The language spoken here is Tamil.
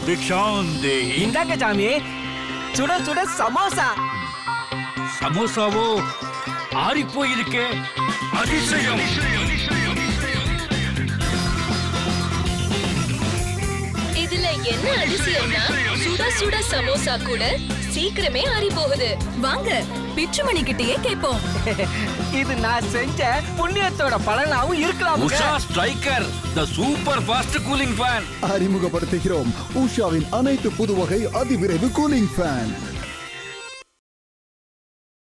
பிக்ஷாம் தேஹி இந்தாங்க சாமி சுட சுட சமோசா சமோசாவோ ஆறி போயிருக்கே அதிசயம் இதுல என்ன அதிசயம்னா சுட சுட சமோசா கூட சீக்கிரமே ஆறி போகுது வாங்க பிச்சுமணி கிட்டயே கேட்போம் இது நான் செஞ்ச புண்ணியத்தோட பலனாவும் இருக்கலாம் Usha striker the super fast cooling fan அறிமுகப்படுத்துகிறோம் உஷாவின் அனைத்து புதுவகை அதிவிரைவு கூலிங் ஃபேன்